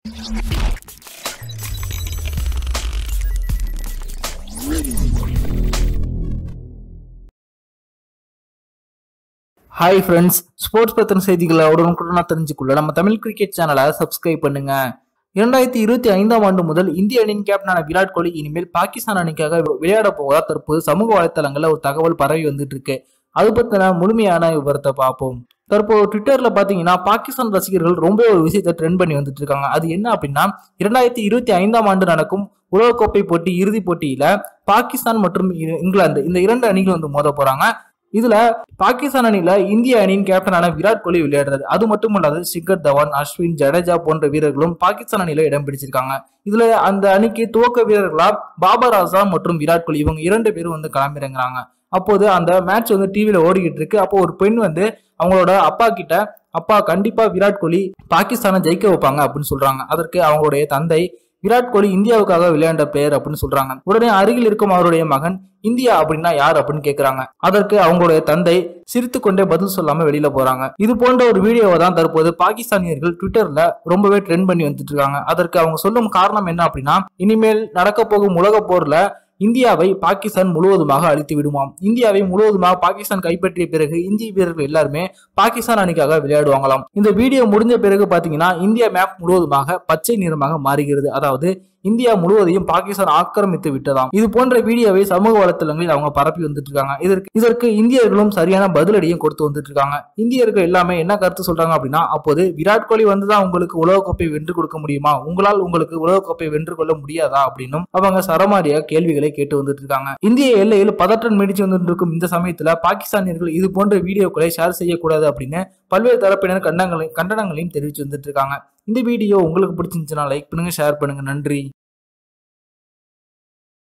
hi friends sports பத்தின செய்திகளை உடனுக்குடனா தெரிஞ்சுக்கொள்ள நம்ம தமிழ் கிரிக்கெட் சேனலை சப்ஸ்கிரைப் பண்ணுங்க இரண்டாயிரத்தி இருபத்தி ஐந்தாம் ஆண்டு முதல் இந்திய அணியின் கேப்டனான விராட் கோலி இனிமேல் பாகிஸ்தான் அணிக்காக விளையாட போவதா தற்போது சமூக வலைத்தளங்கள்ல ஒரு தகவல் பரவி வந்துட்டு இருக்கு அது பத்தின முழுமையான விவரத்தை பார்ப்போம் தற்போது ட்விட்டர்ல பாத்தீங்கன்னா பாகிஸ்தான் ரசிகர்கள் ரொம்ப ஒரு விஷயத்தை ட்ரெண்ட் பண்ணி வந்துட்டு இருக்காங்க அது என்ன அப்படின்னா இரண்டாயிரத்தி இருபத்தி ஐந்தாம் ஆண்டு நடக்கும் உலகக்கோப்பை போட்டி இறுதிப் போட்டியில பாகிஸ்தான் மற்றும் இ- இங்கிலாந்து இந்த இரண்டு அணிகள் வந்து மோத போறாங்க இதுல பாகிஸ்தான் அணியில இந்திய அணியின் கேப்டனான விராட் கோலி விளையாடுறாரு அது மட்டும் இல்லாது ஷிகர் தவான் அஸ்வின் ஜடேஜா போன்ற வீரர்களும் பாகிஸ்தான் அணியில இடம் பிடிச்சிருக்காங்க இதுல அந்த அணிக்கு துவக்க வீரர்களா பாபர் ஆசாம் மற்றும் விராட் கோலி இவங்க இரண்டு பேரும் வந்து களமிறங்குறாங்க அப்போது அந்த மேட்ச் வந்து டிவியில ஓடிக்கிட்டு இருக்கு அப்போ ஒரு பெண் வந்து அவங்களோட அப்பா கிட்ட அப்பா கண்டிப்பா விராட் கோலி பாகிஸ்தானை ஜெயிக்க வைப்பாங்க அப்படின்னு சொல்றாங்க அதற்கு அவங்களுடைய தந்தை விராட் கோலி இந்தியாவுக்காக விளையாண்ட பிளேயர் அப்படின்னு சொல்றாங்க உடனே அருகில் இருக்கும் அவருடைய மகன் இந்தியா அப்படின்னா யார் அப்படின்னு கேக்குறாங்க அதற்கு அவங்களுடைய தந்தை சிரித்து கொண்டே பதில் சொல்லாம வெளியில போறாங்க இது போன்ற ஒரு வீடியோவை தான் தற்போது பாகிஸ்தானியர்கள் ட்விட்டர்ல ரொம்பவே ட்ரெண்ட் பண்ணி வந்துட்டு இருக்காங்க அதற்கு அவங்க சொல்லும் காரணம் என்ன அப்படின்னா இனிமேல் நடக்க போகும் உலக போர்ல இந்தியாவை பாகிஸ்தான் முழுவதுமாக அழித்து விடுமாம் இந்தியாவை முழுவதுமாக பாகிஸ்தான் கைப்பற்றிய பிறகு இந்திய வீரர்கள் எல்லாருமே பாகிஸ்தான் அணிக்காக விளையாடுவாங்களாம் இந்த வீடியோ முடிஞ்ச பிறகு பாத்தீங்கன்னா இந்தியா மேப் முழுவதுமாக பச்சை நிறமாக மாறுகிறது அதாவது இந்தியா முழுவதையும் பாகிஸ்தான் ஆக்கிரமித்து விட்டதாம் இது போன்ற வீடியோவை சமூக வலைத்தளங்களில் அவங்க பரப்பி வந்துட்டு இருக்காங்க இதற்கு இதற்கு இந்தியர்களும் சரியான பதிலடியும் கொடுத்து வந்துட்டு இருக்காங்க இந்தியர்கள் எல்லாமே என்ன கருத்து சொல்றாங்க அப்படின்னா அப்போது விராட் கோலி வந்துதான் உங்களுக்கு உலகக்கோப்பை வென்று கொடுக்க முடியுமா உங்களால் உங்களுக்கு உலகக்கோப்பை வென்று கொள்ள முடியாதா அப்படின்னும் அவங்க சரமாரியா கேள்விகளை கேட்டு வந்துட்டு இருக்காங்க இந்திய எல்லையில் பதற்றம் நீடிச்சு வந்துட்டு இருக்கும் இந்த சமயத்துல பாகிஸ்தானியர்கள் இது போன்ற வீடியோக்களை ஷேர் செய்யக்கூடாது அப்படின்னு பல்வேறு தரப்பினர் கண்டங்களை கண்டனங்களையும் தெரிவிச்சு வந்துட்டு இருக்காங்க இந்த வீடியோ உங்களுக்கு பிடிச்சிருந்துச்சுன்னா லைக் பண்ணுங்க ஷேர் பண்ணுங்க நன்றி